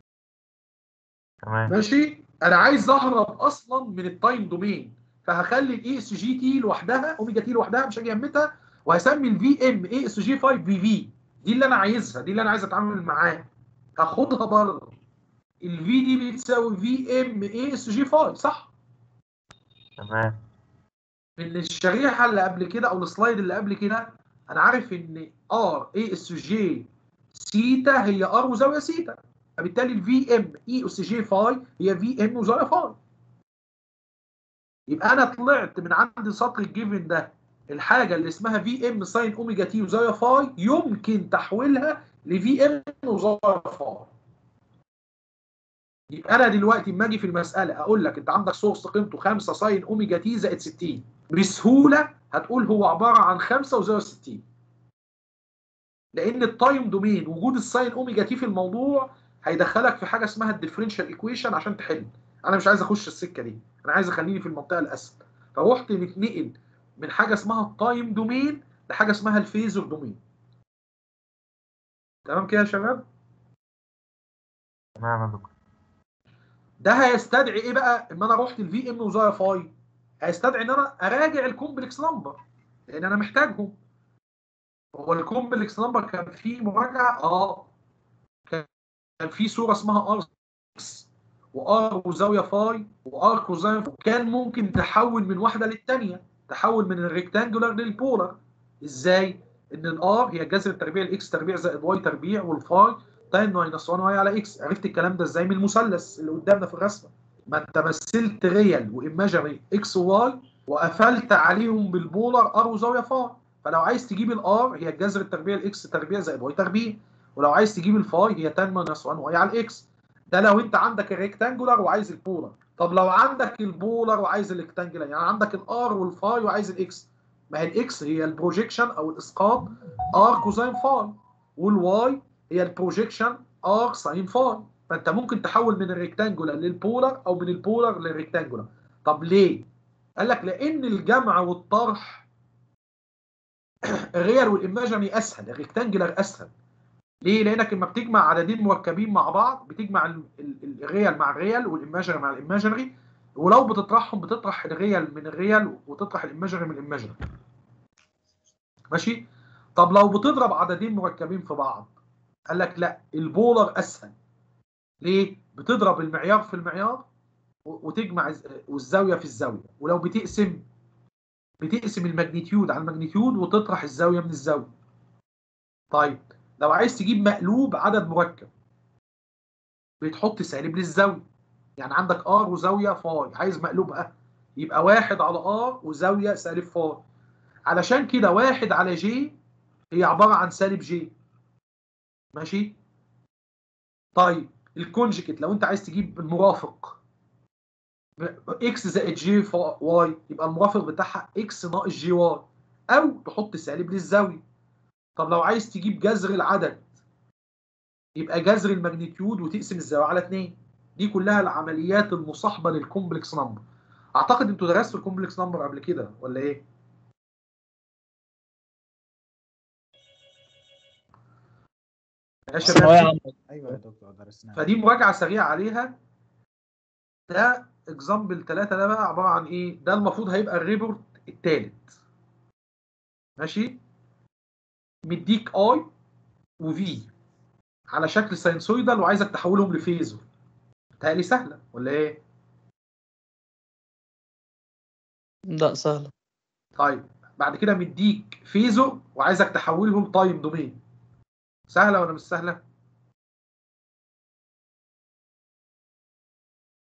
تمام ماشي انا عايز اهرب اصلا من التايم دومين فهخلي الاي اس جي تي لوحدها اوميجا تي لوحدها مش هاجي امتها وهسمي الفي ام اي اس جي 5 في في دي اللي انا عايزها دي اللي انا عايز اتعامل معاها هاخدها بره الفي دي بتساوي في ام اي اس جي 5 صح تمام من الشريحه اللي قبل كده او السلايد اللي قبل كده انا عارف ان ار اي اس جي سيتا هي ار وزاويه سيتا فبالتالي الفي ام اي اس جي فاي هي في ام وزاويه فاي يبقى انا طلعت من عند سطر الجيفن ده الحاجه اللي اسمها في ام ساين اوميجا تي وزاويه فاي يمكن تحويلها لفي ام وزاويه فاي يبقى انا دلوقتي اما اجي في المساله اقول لك انت عندك سورس قيمته 5 ساين اوميجا تي زائد 60 بسهوله هتقول هو عباره عن 5 وزاويه 60 لان التايم دومين وجود الساين اوميجا تي في الموضوع هيدخلك في حاجه اسمها الديفرنشال ايكويشن عشان تحل انا مش عايز اخش السكه دي انا عايز اخليني في المنطقه الاسفل فروحت متنقل من حاجه اسمها التايم دومين لحاجه اسمها الفيزر دومين تمام كده يا شباب تمام يا دكتور ده هيستدعي ايه بقى ان انا رحت الفي ام وزاويه فاي هيستدعي ان انا اراجع الكومبلكس نمبر لان انا محتاجهم هو الكومبلكس نمبر كان فيه مراجعه اه كان في صوره اسمها ار وار وزاويه فاي وار كوزاين وكان ممكن تحول من واحده للثانيه تحول من الريكتانجولار للبولار ازاي ان الار هي جذر التربيع الاكس تربيع زائد واي تربيع والفاي تاين ماينس 1 واي على اكس عرفت الكلام ده ازاي من المثلث اللي قدامنا في الرسمه ما انت مثلت ريال وايماجري اكس وواي وقفلت عليهم بالبولار ار وزاويه فاي فلو عايز تجيب الار هي جذر التربيع الاكس تربيع زائد واي تربيع ولو عايز تجيب الفاي هي تان ماينس 1 واي على الاكس ده لو انت عندك الريكتانجولار وعايز البولار طب لو عندك البولار وعايز الريكتانجولار يعني عندك الار والفاي وعايز الاكس ما هي الاكس هي البروجيكشن او الاسقاط ار كوزين فاي والواي هي البروجيكشن ار ساين فاي فانت ممكن تحول من الريكتانجولار للبولار او من البولار للريكتانجولار طب ليه قال لك لان الجمع والطرح الريال والايماجينري اسهل الريكتانجولار اسهل ليه لانك لما بتجمع عددين مركبين مع بعض بتجمع ال- ال- الريال مع الريال والايماجينري مع الايماجينري ولو بتطرحهم بتطرح الريال من الريال وتطرح الايماجينري من الايماجينري ماشي طب لو بتضرب عددين مركبين في بعض قال لك لا البولر اسهل ليه بتضرب المعيار في المعيار و- وتجمع الز- والزاويه في الزاويه ولو بتقسم بتقسم الماجنتيود على الماجنتيود وتطرح الزاويه من الزاويه طيب لو عايز تجيب مقلوب عدد مركب بتحط سالب للزاويه يعني عندك ار وزاويه فاي عايز مقلوبها يبقى واحد على ار وزاويه سالب فاي علشان كده واحد على جي هي عباره عن سالب جي ماشي طيب الكونجكت لو انت عايز تجيب المرافق اكس زائد جي واي يبقى المرافق بتاعها اكس ناقص جي واي او تحط سالب للزاويه طب لو عايز تجيب جذر العدد يبقى جذر الماجنتيود وتقسم الزاويه على 2 دي كلها العمليات المصاحبه للكومبلكس نمبر اعتقد انتوا درستوا الكومبلكس نمبر قبل كده ولا ايه يا ثانوية شباب عامة ايوه يا دكتور درسناها فدي مراجعه سريعه عليها ده اكزامبل 3 ده بقى عباره عن ايه ده المفروض هيبقى الريبورت الثالث ماشي مديك اي وفي على شكل ساينسويدال وعايزك تحولهم لفيزور بتهيألي سهله ولا ايه لا سهلة طيب بعد كده مديك فيزور وعايزك تحولهم تايم دومين سهله ولا مش سهله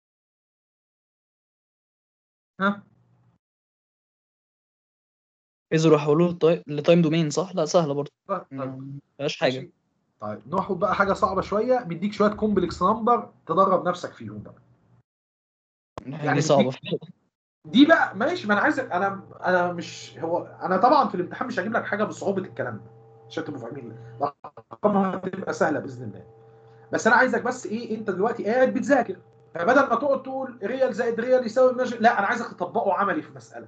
ها فيزر وحولوه لتاي- لتايم دومين صح؟ لا سهلة برضه طيب، ما فيهاش حاجة ماشي. طيب ناخد بقى حاجه صعبه شويه مديك شويه كومبلكس نمبر تدرب نفسك فيهم بقى يعني دي صعبة دي بقى ماشي ما انا عايز انا انا مش هو انا طبعا في الامتحان مش هجيب لك حاجه بصعوبه الكلام ده عشان تبقوا فاهمين الارقام هتبقى سهله باذن الله بس انا عايزك بس ايه انت دلوقتي قاعد بتذاكر فبدل ما تقعد تقول ريال زائد ريال يساوي ماجي لا انا عايزك تطبقه عملي في مساله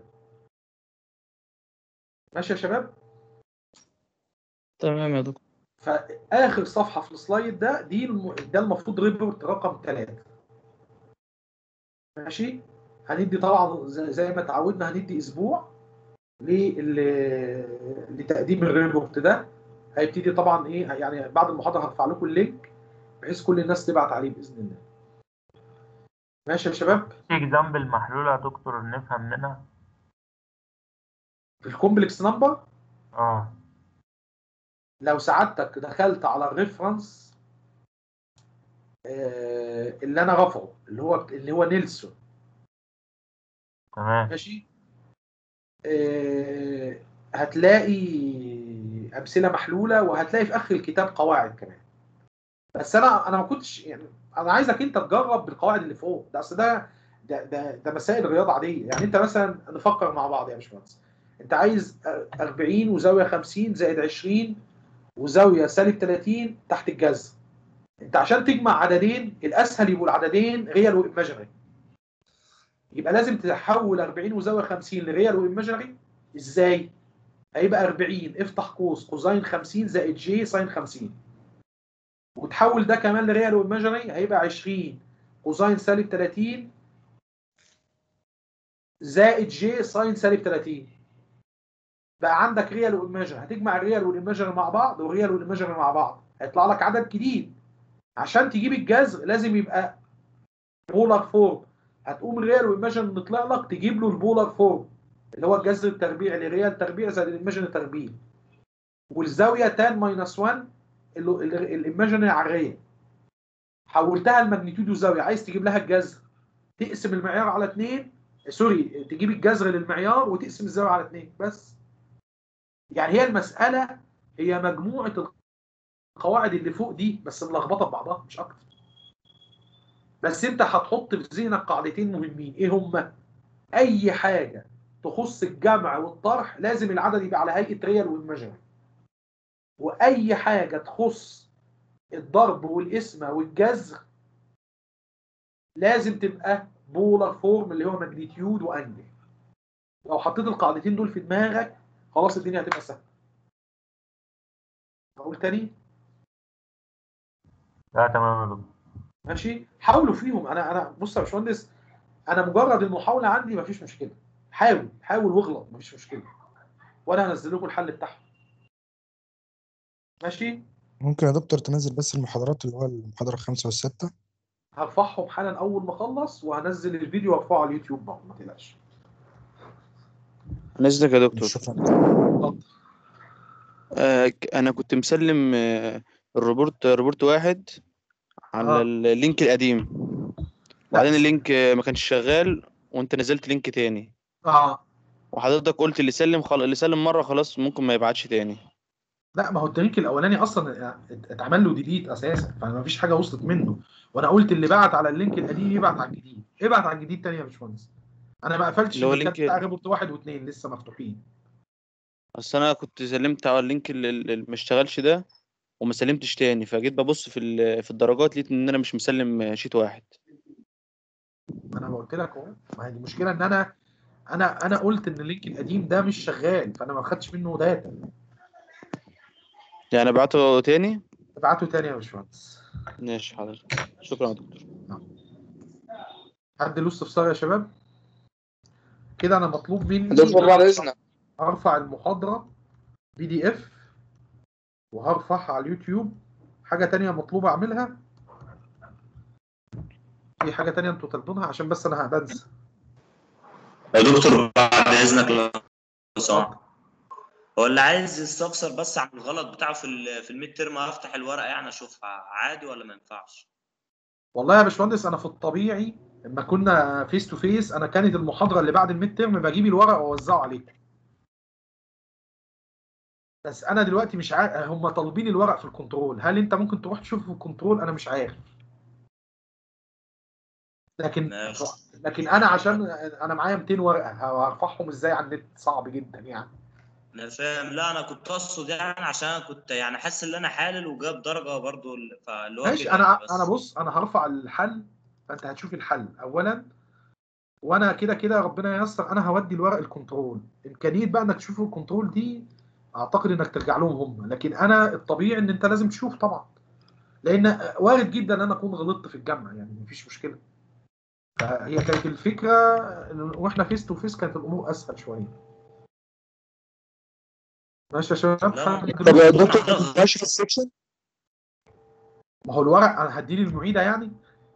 ماشي يا شباب تمام يا دكتور فاخر صفحه في السلايد ده دي الم... ده المفروض ريبورت رقم ثلاثة ماشي هندي طبعا زي زي ما اتعودنا هندي اسبوع لل... لتقديم الريبورت ده هيبتدي طبعا ايه يعني بعد المحاضره هرفع لكم اللينك بحيث كل الناس تبعت عليه باذن الله ماشي يا شباب في اكزامبل محلولة يا دكتور نفهم منها في الكومبلكس نمبر اه لو سعادتك دخلت على الريفرنس آه، اللي انا رافعه اللي هو اللي هو نيلسون تمام ماشي آه، هتلاقي امثله محلوله وهتلاقي في اخر الكتاب قواعد كمان بس انا انا ما كنتش يعني انا عايزك انت تجرب بالقواعد اللي فوق ده اصل ده ده ده, ده مسائل رياضه عاديه يعني انت مثلا نفكر مع بعض يا باشمهندس انت عايز 40 وزاويه 50 زائد 20 وزاويه سالب 30 تحت الجذر انت عشان تجمع عددين الاسهل يبقوا العددين ريال وايماجينري يبقى لازم تحول 40 وزاويه 50 لريال وايماجينري ازاي هيبقى 40 افتح قوس كوزين 50 زائد جي ساين 50 وتحول ده كمان لريال وايماجينري هيبقى 20 كوزين سالب 30 زائد جي ساين سالب 30 بقى عندك ريال وايماجينري هتجمع الريال والايماجينري مع بعض والريال والايماجينري مع بعض هيطلع لك عدد جديد عشان تجيب الجذر لازم يبقى بولار فورم هتقوم الريال والايماجينري نطلع لك تجيب له البولار فورم اللي هو الجذر التربيع لريال تربيع زائد الايماجينري تربيع والزاويه تان ماينس 1 الايماجينري على الريال حولتها لماجنتيود وزاويه عايز تجيب لها الجذر تقسم المعيار على 2 سوري تجيب الجذر للمعيار وتقسم الزاويه على 2 بس يعني هي المساله هي مجموعه القواعد اللي فوق دي بس ملخبطه ببعضها مش اكتر بس انت هتحط في ذهنك قاعدتين مهمين ايه هما اي حاجه تخص الجمع والطرح لازم العدد يبقى على هيئه ريال وايماجينري واي حاجه تخص الضرب والقسمه والجذر لازم تبقى بولار فورم اللي هو ماجنتيود وانجل لو حطيت القاعدتين دول في دماغك خلاص الدنيا هتبقى سهله اقول تاني لا تمام يا دكتور ماشي حاولوا فيهم انا انا بص يا باشمهندس انا مجرد المحاوله عندي مفيش مشكله حاول حاول واغلط مفيش مشكله وانا هنزل لكم الحل بتاعهم ماشي ممكن يا دكتور تنزل بس المحاضرات اللي هو المحاضرة الخامسة والستة هرفعهم حالا اول ما اخلص وهنزل الفيديو وارفعه على اليوتيوب برضه ما تقلقش نزلك يا دكتور شكرا اتفضل آه ك- انا كنت مسلم آه الروبورت روبورت واحد على آه. اللينك القديم وبعدين اللينك آه، ما كانش شغال وانت نزلت لينك تاني اه وحضرتك قلت اللي سلم خل... اللي سلم مره خلاص ممكن ما يبعتش تاني لا ما هو التريك الاولاني اصلا ات- اتعمل له ديليت اساسا فما فيش حاجه وصلت منه وانا قلت اللي بعت على اللينك القديم يبعت على الجديد ابعت على الجديد تاني يا باشمهندس انا ما قفلتش اللي هو اللينكات لينك- بتاع ريبورت واحد واثنين لسه مفتوحين اصل انا كنت سلمت على اللينك اللي اللي ما اشتغلش ده وما سلمتش تاني فجيت ببص في ال- في الدرجات لقيت ان انا مش مسلم آه، شيت واحد انا ما قلت لك اهو ما هي دي المشكله ان انا انا انا قلت ان اللينك القديم ده مش شغال فانا ما خدتش منه داتا يعني ابعته تاني ابعته تاني يا باشمهندس ماشي حضرتك شكرا يا دكتور حد له استفسار يا شباب كده انا مطلوب مني دكتور بعد اذنك ارفع المحاضره بي دي اف وهرفعها على اليوتيوب حاجه تانية مطلوبه اعملها في حاجه تانية انتوا طالبينها عشان بس انا بنسى يا دكتور بعد اذنك لو سمحت هو اللي عايز يستفسر بس عن الغلط بتاعه في ال في الميد ترم افتح الورقه يعني اشوفها عادي ولا ما ينفعش والله يا باشمهندس انا في الطبيعي لما كنا فيس تو فيس انا كانت المحاضره اللي بعد الميد ترم بجيب الورق واوزعه عليكم بس انا دلوقتي مش عارف هم طالبين الورق في الكنترول هل انت ممكن تروح تشوفه في الكنترول انا مش عارف لكن ماشي. لكن انا عشان انا معايا 200 ورقه هرفعهم ازاي على النت صعب جدا يعني انا فاهم لا انا كنت اقصد يعني عشان أنا كنت يعني حاسس ان انا حالل وجاب درجه برضو ال- فاللي هو ماشي كده انا يعني بس. انا بص انا هرفع الحل فانت هتشوف الحل اولا وانا كده كده ربنا ييسر انا هودي الورق الكنترول امكانيه بقى انك تشوف الكنترول دي اعتقد انك ترجع لهم هم لكن انا الطبيعي ان انت لازم تشوف طبعا لان وارد جدا ان انا اكون غلطت في الجامعه يعني مفيش مشكله فهي كانت الفكره إن- واحنا فيس تو فيس كانت الامور اسهل شويه ماشي يا شباب لا، حد طب يا دلوقتي- دكتور ماشي في السكشن ما هو الورق انا هديه للمعيده يعني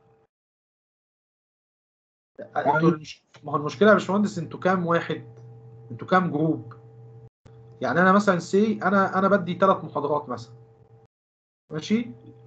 انتوا المش- ما هو المشكله يا باشمهندس انتوا كام واحد انتوا كام جروب يعني انا مثلا سي انا انا بدي ثلاث محاضرات مثلا ماشي